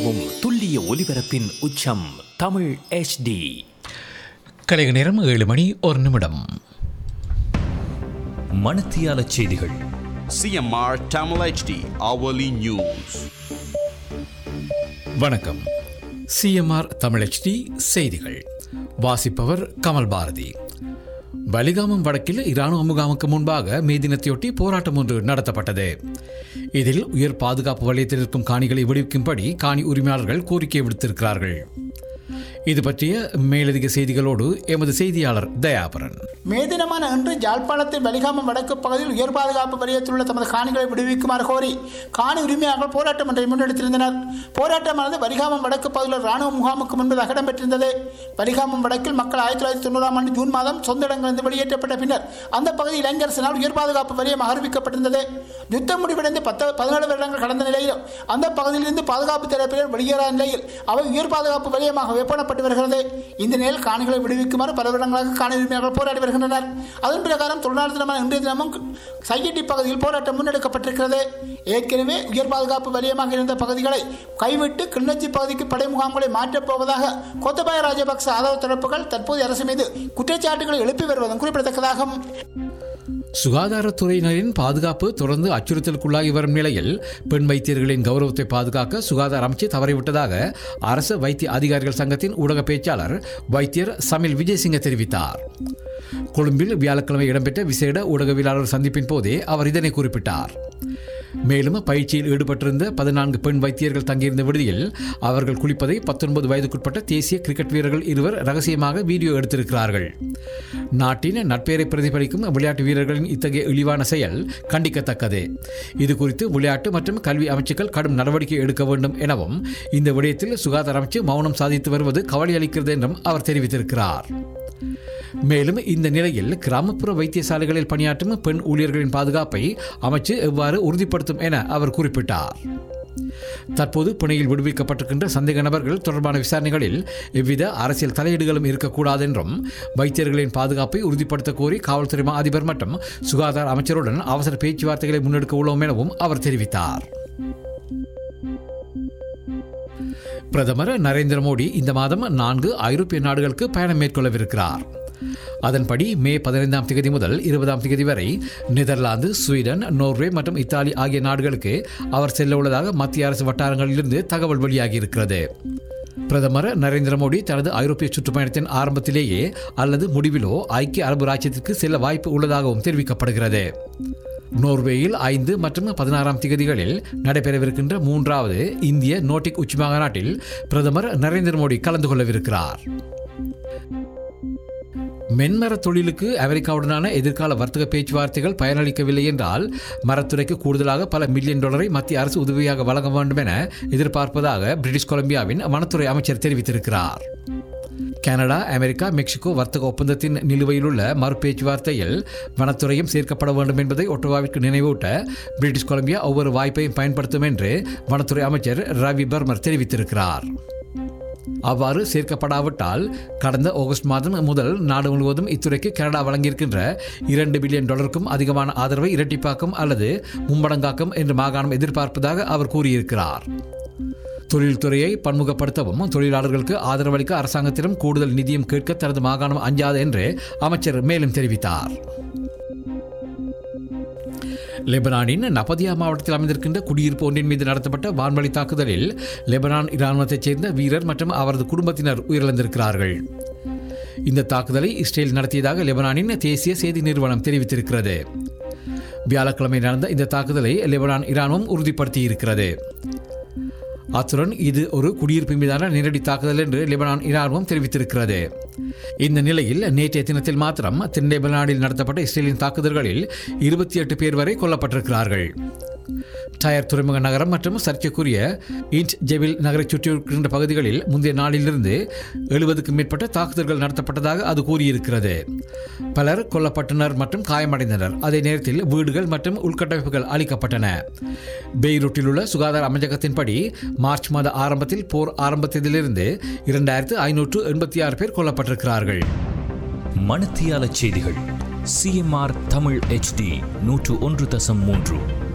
உலகமெங்கும் துல்லிய ஒலிபரப்பின் உச்சம் தமிழ் HD கலைக நேரம் ஏழு மணி ஒரு நிமிடம் மணத்தியால செய்திகள் CMR Tamil HD hourly news. வணக்கம் சிஎம்ஆர் தமிழச்டி செய்திகள் வாசிப்பவர் கமல் பாரதி வலிகாமம் வடக்கில் இராணுவ முகாமுக்கு முன்பாக மே தினத்தையொட்டி போராட்டம் ஒன்று நடத்தப்பட்டது இதில் உயர் பாதுகாப்பு வலயத்தில் இருக்கும் காணிகளை விடுவிக்கும்படி காணி உரிமையாளர்கள் கோரிக்கை விடுத்திருக்கிறார்கள் இது பற்றிய மேலதிக செய்திகளோடு எமது செய்தியாளர் தயாபரன் மே தினமான இன்று ஜாழ்ப்பாணத்தின் வலிகாமம் வடக்கு பகுதியில் உயர் பாதுகாப்பு வலயத்தில் உள்ள தமது காணிகளை விடுவிக்குமாறு கோரி காணி உரிமையாளர்கள் போராட்டம் ஒன்றை முன்னெடுத்திருந்தனர் போராட்டமானது வலிகாமம் வடக்கு பகுதியில் ராணுவ முகாமுக்கு முன்பதாக இடம்பெற்றிருந்தது வலிகாமம் வடக்கில் மக்கள் ஆயிரத்தி தொள்ளாயிரத்தி தொண்ணூறாம் ஆண்டு ஜூன் மாதம் சொந்த இடங்களிலிருந்து வெளியேற்றப்பட்ட பின்னர் அந்த பகுதி இளைஞரசினால் உயர் பாதுகாப்பு வலயம் அறிவிக்கப்பட்டிருந்தது யுத்தம் முடிவடைந்து பத்து பதினேழு வருடங்கள் கடந்த நிலையிலும் அந்த பகுதியிலிருந்து பாதுகாப்பு தரப்பினர் வெளியேறாத நிலையில் அவை உயர் பாதுகாப்பு வலயமாக வெப்பனப்பட்டு வருகிறது இந்த நிலையில் காணிகளை விடுவிக்குமாறு பல வருடங்களாக காணி உரிமையாளர்கள் போராடி வருகின்றனர் அதன் பிரகாரம் தொழிலாளர் தினமான இன்றைய தினமும் சையட்டி பகுதியில் போராட்டம் முன்னெடுக்கப்பட்டிருக்கிறது ஏற்கனவே உயர் பாதுகாப்பு வலயமாக இருந்த பகுதிகளை கைவிட்டு கிளிநொச்சி பகுதிக்கு படை முகாம்களை மாற்றப் போவதாக கோத்தபாய ராஜபக்ச ஆதரவு தரப்புகள் தற்போதைய அரசு மீது குற்றச்சாட்டுகளை எழுப்பி வருவதும் குறிப்பிடத்தக்கதாகும் சுகாதாரத்துறையினரின் பாதுகாப்பு தொடர்ந்து அச்சுறுத்தலுக்குள்ளாகி வரும் நிலையில் பெண் வைத்தியர்களின் கௌரவத்தை பாதுகாக்க சுகாதார அமைச்சு தவறிவிட்டதாக அரசு வைத்திய அதிகாரிகள் சங்கத்தின் ஊடக பேச்சாளர் வைத்தியர் சமில் விஜயசிங்க தெரிவித்தார் கொழும்பில் வியாழக்கிழமை இடம்பெற்ற விசேட ஊடகவியலாளர் சந்திப்பின் போதே அவர் இதனை குறிப்பிட்டார் மேலும் பயிற்சியில் ஈடுபட்டிருந்த பதினான்கு பெண் வைத்தியர்கள் தங்கியிருந்த விடுதியில் அவர்கள் குளிப்பதை பத்தொன்பது வயதுக்குட்பட்ட தேசிய கிரிக்கெட் வீரர்கள் இருவர் ரகசியமாக வீடியோ எடுத்திருக்கிறார்கள் நாட்டின் நட்பெயரை பிரதிபலிக்கும் விளையாட்டு வீரர்களின் இத்தகைய இழிவான செயல் கண்டிக்கத்தக்கது இது குறித்து விளையாட்டு மற்றும் கல்வி அமைச்சுக்கள் கடும் நடவடிக்கை எடுக்க வேண்டும் எனவும் இந்த விடயத்தில் சுகாதார அமைச்சு மௌனம் சாதித்து வருவது கவலை அளிக்கிறது என்றும் அவர் தெரிவித்திருக்கிறார் மேலும் இந்த நிலையில் கிராமப்புற வைத்தியசாலைகளில் பணியாற்றும் பெண் ஊழியர்களின் பாதுகாப்பை அமைச்சு எவ்வாறு உறுதிப்படுத்தும் என அவர் குறிப்பிட்டார் தற்போது பிணையில் விடுவிக்கப்பட்டிருக்கின்ற சந்தேக நபர்கள் தொடர்பான விசாரணைகளில் எவ்வித அரசியல் தலையீடுகளும் இருக்கக்கூடாது என்றும் வைத்தியர்களின் பாதுகாப்பை உறுதிப்படுத்த கோரி காவல்துறை மா அதிபர் மற்றும் சுகாதார அமைச்சருடன் அவசர பேச்சுவார்த்தைகளை முன்னெடுக்க உள்ளோம் எனவும் அவர் தெரிவித்தார் பிரதமர் நரேந்திர மோடி இந்த மாதம் நான்கு ஐரோப்பிய நாடுகளுக்கு பயணம் மேற்கொள்ளவிருக்கிறார் அதன்படி மே பதினைந்தாம் தேதி முதல் இருபதாம் தேதி வரை நெதர்லாந்து ஸ்வீடன் நோர்வே மற்றும் இத்தாலி ஆகிய நாடுகளுக்கு அவர் செல்ல உள்ளதாக மத்திய அரசு வட்டாரங்களிலிருந்து தகவல் வெளியாகியிருக்கிறது பிரதமர் நரேந்திர மோடி தனது ஐரோப்பிய சுற்றுப்பயணத்தின் ஆரம்பத்திலேயே அல்லது முடிவிலோ ஐக்கிய அரபு ராஜ்யத்திற்கு செல்ல வாய்ப்பு உள்ளதாகவும் தெரிவிக்கப்படுகிறது நோர்வேயில் ஐந்து மற்றும் பதினாறாம் திகதிகளில் நடைபெறவிருக்கின்ற மூன்றாவது இந்திய நோட்டிக் உச்சிமாநாட்டில் பிரதமர் நரேந்திர மோடி கலந்து கொள்ளவிருக்கிறார் மென்மர தொழிலுக்கு அமெரிக்காவுடனான எதிர்கால வர்த்தக பேச்சுவார்த்தைகள் பயனளிக்கவில்லை என்றால் மரத்துறைக்கு கூடுதலாக பல மில்லியன் டாலரை மத்திய அரசு உதவியாக வழங்க வேண்டும் என எதிர்பார்ப்பதாக பிரிட்டிஷ் கொலம்பியாவின் வனத்துறை அமைச்சர் தெரிவித்திருக்கிறார் கனடா அமெரிக்கா மெக்சிகோ வர்த்தக ஒப்பந்தத்தின் நிலுவையில் உள்ள மறு பேச்சுவார்த்தையில் வனத்துறையும் சேர்க்கப்பட வேண்டும் என்பதை ஒட்டோவாவிற்கு நினைவூட்ட பிரிட்டிஷ் கொலம்பியா ஒவ்வொரு வாய்ப்பையும் பயன்படுத்தும் என்று வனத்துறை அமைச்சர் ரவி பர்மர் தெரிவித்திருக்கிறார் அவ்வாறு சேர்க்கப்படாவிட்டால் கடந்த ஆகஸ்ட் மாதம் முதல் நாடு முழுவதும் இத்துறைக்கு கனடா வழங்கியிருக்கின்ற இரண்டு பில்லியன் டாலருக்கும் அதிகமான ஆதரவை இரட்டிப்பாக்கும் அல்லது மும்மடங்காக்கும் என்று மாகாணம் எதிர்பார்ப்பதாக அவர் கூறியிருக்கிறார் தொழில்துறையை பன்முகப்படுத்தவும் தொழிலாளர்களுக்கு ஆதரவளிக்க அரசாங்கத்திடம் கூடுதல் நிதியம் கேட்க தனது மாகாணம் அஞ்சாது என்று அமைச்சர் மேலும் தெரிவித்தார் லெபனானின் நபதியா மாவட்டத்தில் அமைந்திருக்கின்ற குடியிருப்பு ஒன்றின் மீது நடத்தப்பட்ட வான்வழி தாக்குதலில் லெபனான் இராணுவத்தைச் சேர்ந்த வீரர் மற்றும் அவரது குடும்பத்தினர் உயிரிழந்திருக்கிறார்கள் இந்த தாக்குதலை இஸ்ரேல் நடத்தியதாக லெபனானின் தேசிய செய்தி நிறுவனம் தெரிவித்திருக்கிறது வியாழக்கிழமை நடந்த இந்த தாக்குதலை லெபனான் இராணுவம் உறுதிப்படுத்தியிருக்கிறது அத்துடன் இது ஒரு குடியிருப்பு மீதான நேரடி தாக்குதல் என்று லெபனான் இராணுவம் தெரிவித்திருக்கிறது இந்த நிலையில் நேற்றைய தினத்தில் மாத்திரம் தென் லெபனானில் நடத்தப்பட்ட இஸ்ரேலின் தாக்குதல்களில் இருபத்தி எட்டு பேர் வரை கொல்லப்பட்டிருக்கிறார்கள் டயர் துறைமுக நகரம் மற்றும் சர்ச்சைக்குரிய இன்ட் ஜெவில் நகரைச் சுற்றியிருக்கின்ற பகுதிகளில் முந்தைய நாளிலிருந்து எழுபதுக்கும் மேற்பட்ட தாக்குதல்கள் நடத்தப்பட்டதாக அது கூறியிருக்கிறது பலர் கொல்லப்பட்டனர் மற்றும் காயமடைந்தனர் அதே நேரத்தில் வீடுகள் மற்றும் உள்கட்டமைப்புகள் அளிக்கப்பட்டன பெய்ரூட்டில் உள்ள சுகாதார அமைச்சகத்தின்படி மார்ச் மாத ஆரம்பத்தில் போர் ஆரம்பத்திலிருந்து இரண்டாயிரத்து ஐநூற்று எண்பத்தி ஆறு பேர் கொல்லப்பட்டிருக்கிறார்கள் மணத்தியால செய்திகள் சிஎம்ஆர் தமிழ் HD நூற்று ஒன்று தசம் மூன்று